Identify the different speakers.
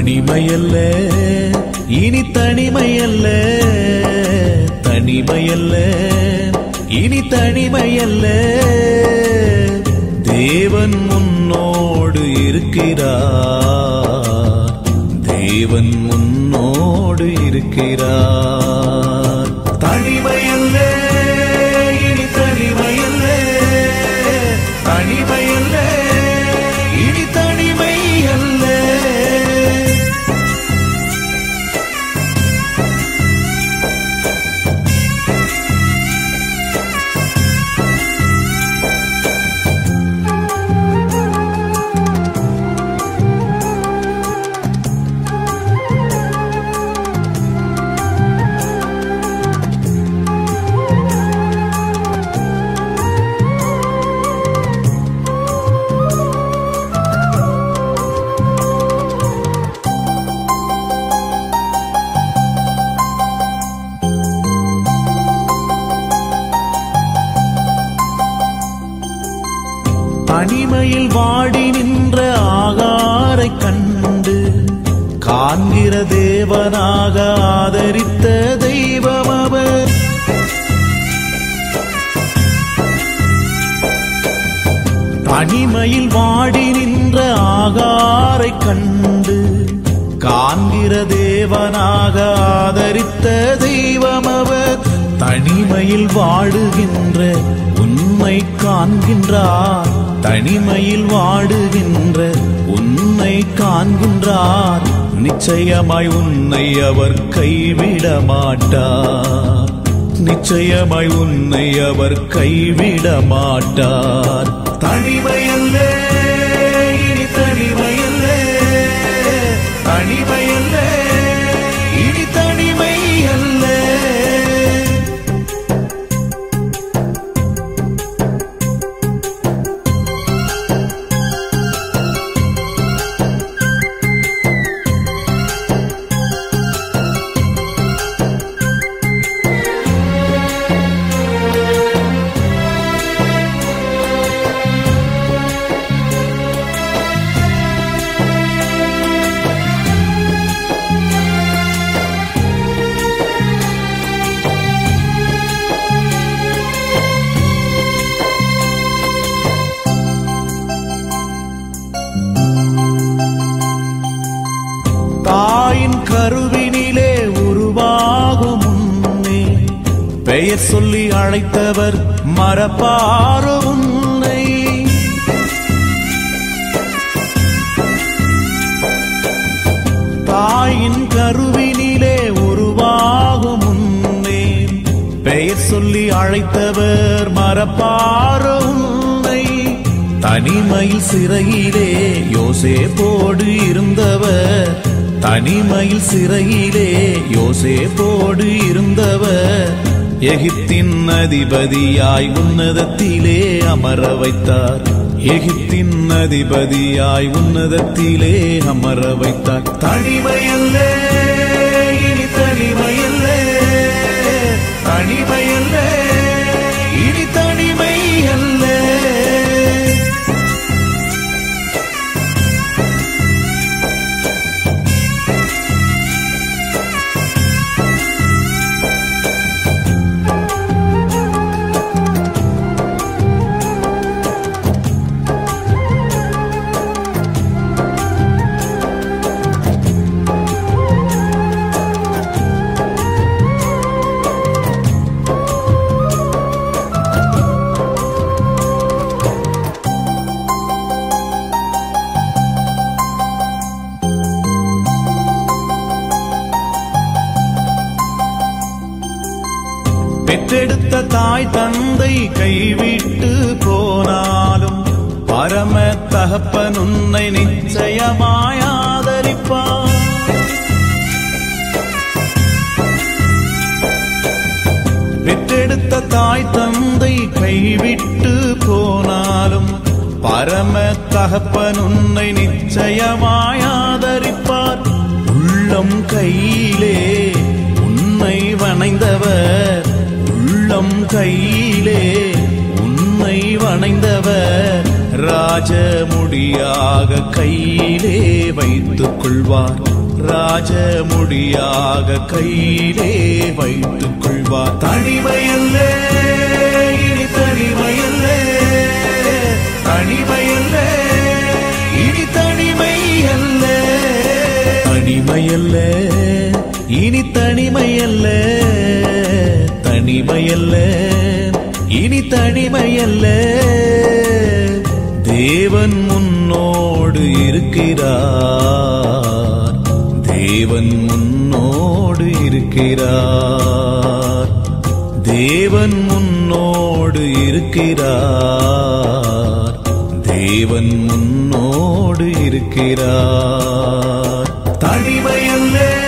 Speaker 1: தனிமையல்ல இனி தனிமையல்ல தனிமையல்ல இனி தனிமையல்ல தேவன் முன்னோடு இருக்கிறார் தேவன் முன்னோடு இருக்கிறார் தனிமையல்ல இனி தனிமையல்ல தனிமையல்ல இனி தனிமையல்ல தனிமையில் வாடி நின்ற ஆகாரை கண்டு காண்கிற தேவனாக ஆதரித்த தெய்வம் அவர் தனிமையில் வாடி நின்ற ஆகாரை கண்டு காண்கிற தேவனாக ஆதரித்த தெய்வம் அவர் தனிமையில் வாடுகின்ற உண்மை காண்கின்றார் தனிமையில் வாடுகின்ற உன்னை காண்கின்றார் நிச்சயமாய் உன்னை அவர் கைவிட மாட்டார் நிச்சயமாய் உன்னை அவர் கைவிட மாட்டார் தனிமையல்ல இனி தனிமையல்ல தனிமையல்ல இனி தனிமையல்ல தாயின் கருவினிலே உருவாகும் முன்னே பெயர் சொல்லி அழைத்தவர் மரப்பாரு உன்னை தாயின் கருவினிலே உருவாகும் முன்னே பெயர் சொல்லி அழைத்தவர் மரப்பாரு உன்னை தனிமையில் சிறையிலே யோசேப்போடு இருந்தவர் தனிமையில் சிறையிலே யோசேப்போடு இருந்தவர் எகிப்தின் அதிபதியாய் உன்னதத்திலே அமர வைத்தார் எகிப்தின் அதிபதியாய் உன்னதத்திலே அமர வைத்தார் தனிமையல்ல இனி தனிமையல்ல தனிமையல்ல இனி தனிமையல்ல பெற்றெடுத்த தாய் தந்தை கைவிட்டு போனாலும் பரம தகப்பன் உன்னை நிச்சயமாய் ஆதரிப்பார் பெற்றெடுத்த தாய் தந்தை கைவிட்டு போனாலும் பரம தகப்பன் உன்னை நிச்சயமாய் ஆதரிப்பார் உள்ளம் கையிலே உன்னை வணைந்தவர் உள்ளம் கையிலே உன்னை வணைந்தவர் ராஜமுடியாக கையிலே வைத்துக் கொள்வார் ராஜமுடியாக கையிலே வைத்துக் கொள்வார் தனிமையல்ல இனி தனிமையல்ல தனிமையல்ல இனி தனிமையல்ல தனிமையல்ல இனி தனிமையல்ல தனிமையல்ல இனி தனிமையல்ல தேவன் முன்னோடு இருக்கிறார் தேவன் முன்னோடு இருக்கிறார் தேவன் முன்னோடு இருக்கிறார் தேவன் முன்னோடு இருக்கிறார் தனிமையல்ல